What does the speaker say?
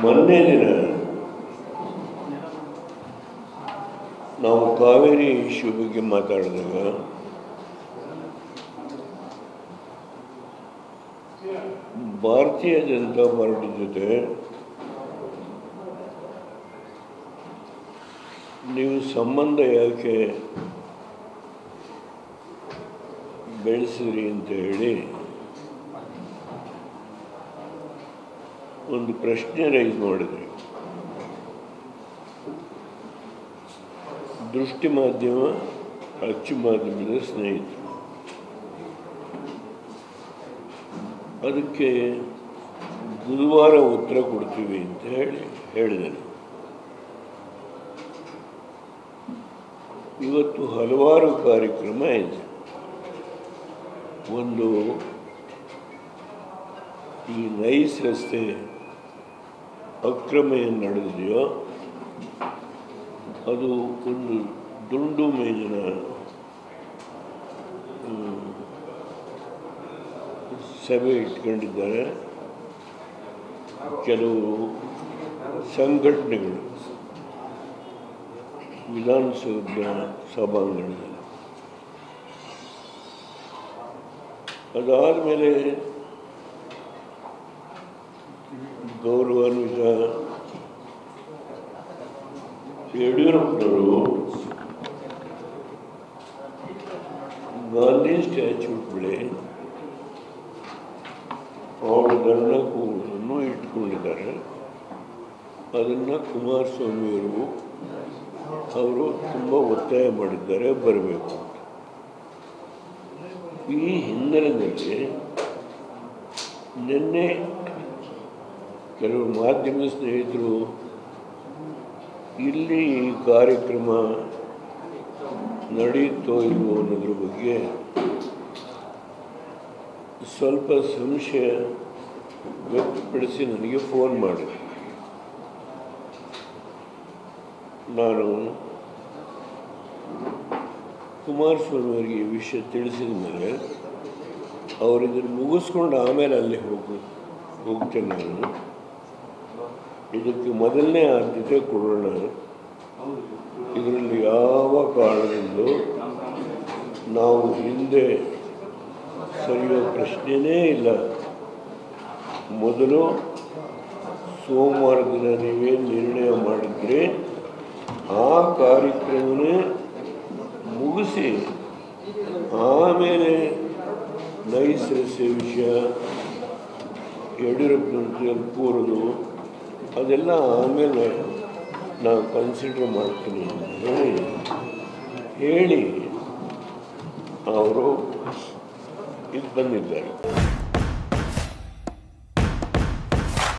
ಮೊನ್ನೆ ದಿನ ನಾವು ಕಾವೇರಿ ಇಶ್ಯೂ ಬಗ್ಗೆ ಮಾತಾಡಿದಾಗ ಭಾರತೀಯ ಜನತಾ ಪಾರ್ಟಿ ಜೊತೆ ನೀವು ಸಂಬಂಧ ಯಾಕೆ ಬೆಳೆಸಿದ್ರಿ ಅಂತ ಹೇಳಿ ಒಂದು ಪ್ರಶ್ನೆ ರೈಸ್ ಮಾಡಿದ್ರಿ ದೃಷ್ಟಿ ಮಾಧ್ಯಮ ಅಚ್ಚು ಮಾಧ್ಯಮದ ಸ್ನೇಹಿತರು ಅದಕ್ಕೆ ಬುಧವಾರ ಉತ್ತರ ಕೊಡ್ತೀವಿ ಅಂತ ಹೇಳಿ ಹೇಳಿದೆನು ಇವತ್ತು ಹಲವಾರು ಕಾರ್ಯಕ್ರಮ ಇದೆ ಒಂದು ಈ ನೈಸ್ ರಸ್ತೆ ಅಕ್ರಮ ಏನು ನಡೆದಿದೆಯೋ ಅದು ಒಂದು ದುಂಡು ಮೇಜಿನ ಹ್ಮ್, ಸಭೆ ಇಟ್ಕೊಂಡಿದ್ದಾರೆ ಕೆಲವು ಸಂಘಟನೆಗಳು ವಿಧಾನಸೌಧ ಸಭಾಂಗಣದಲ್ಲಿ ಅದಾದಮೇಲೆ ಗೌರವಾನ್ವಿತ ಯಡಿಯೂರಪ್ಪನವರು ಗಾಂಧಿ ಸ್ಟ್ಯಾಚ್ಯೂ ಬಳಿ ಅವರ ದಂಡ ಕೂಗುವುದನ್ನು ಇಟ್ಕೊಂಡಿದ್ದಾರೆ ಅದನ್ನು ಕುಮಾರಸ್ವಾಮಿಯವರು ಅವರು ತುಂಬ ಒತ್ತಾಯ ಮಾಡಿದ್ದಾರೆ ಬರಬೇಕು ಅಂತ ಈ ಹಿನ್ನೆಲೆಯಲ್ಲಿ ನಿನ್ನೆ ಕೆಲವು ಮಾಧ್ಯಮ ಸ್ನೇಹಿತರು ಇಲ್ಲಿ ಈ ಕಾರ್ಯಕ್ರಮ ನಡೆಯುತ್ತೋ ಇಲ್ವೋ ಅನ್ನೋದ್ರ ಬಗ್ಗೆ ಸ್ವಲ್ಪ ಸಂಶಯ ವ್ಯಕ್ತಪಡಿಸಿ ನನಗೆ ಫೋನ್ ಮಾಡಿದ್ರು ನಾನು ಕುಮಾರಸ್ವಾಮಿ ಅವರಿಗೆ ಈ ವಿಷಯ ತಿಳಿಸಿದ ಮೇಲೆ ಅವರು ಇದನ್ನು ಮುಗಿಸ್ಕೊಂಡು ಆಮೇಲೆ ಅಲ್ಲಿ ಹೋಗು ಹೋಗ್ತೇನೆ ನಾನು ಇದಕ್ಕೆ ಮೊದಲನೇ ಆದ್ಯತೆ ಕೊಡೋಣ ಇದರಲ್ಲಿ ಯಾವ ಕಾರಣದಿಂದಲೂ ನಾವು ಹಿಂದೆ ಸರಿಯೋ ಪ್ರಶ್ನೆಯೇ ಇಲ್ಲ ಮೊದಲು ಸೋಮವಾರ ದಿನ ನೀವೇನು ನಿರ್ಣಯ ಮಾಡಿದ್ರಿ ಆ ಕಾರ್ಯಕ್ರಮನೇ ಮುಗಿಸಿ ಆಮೇಲೆ ನೈಸ್ ರಸ್ತೆ ವಿಷಯ ಯಡಿಯೂರಪ್ಪನವ್ರ ಕೂರೋದು ಅದೆಲ್ಲ ಆಮೇಲೆ ನಾನು ಕನ್ಸಿಡರ್ ಮಾಡ್ತೀನಿ ಅಂತ ಹೇಳಿ ಹೇಳಿ ಅವರು ಇದು ಬಂದಿದ್ದಾರೆ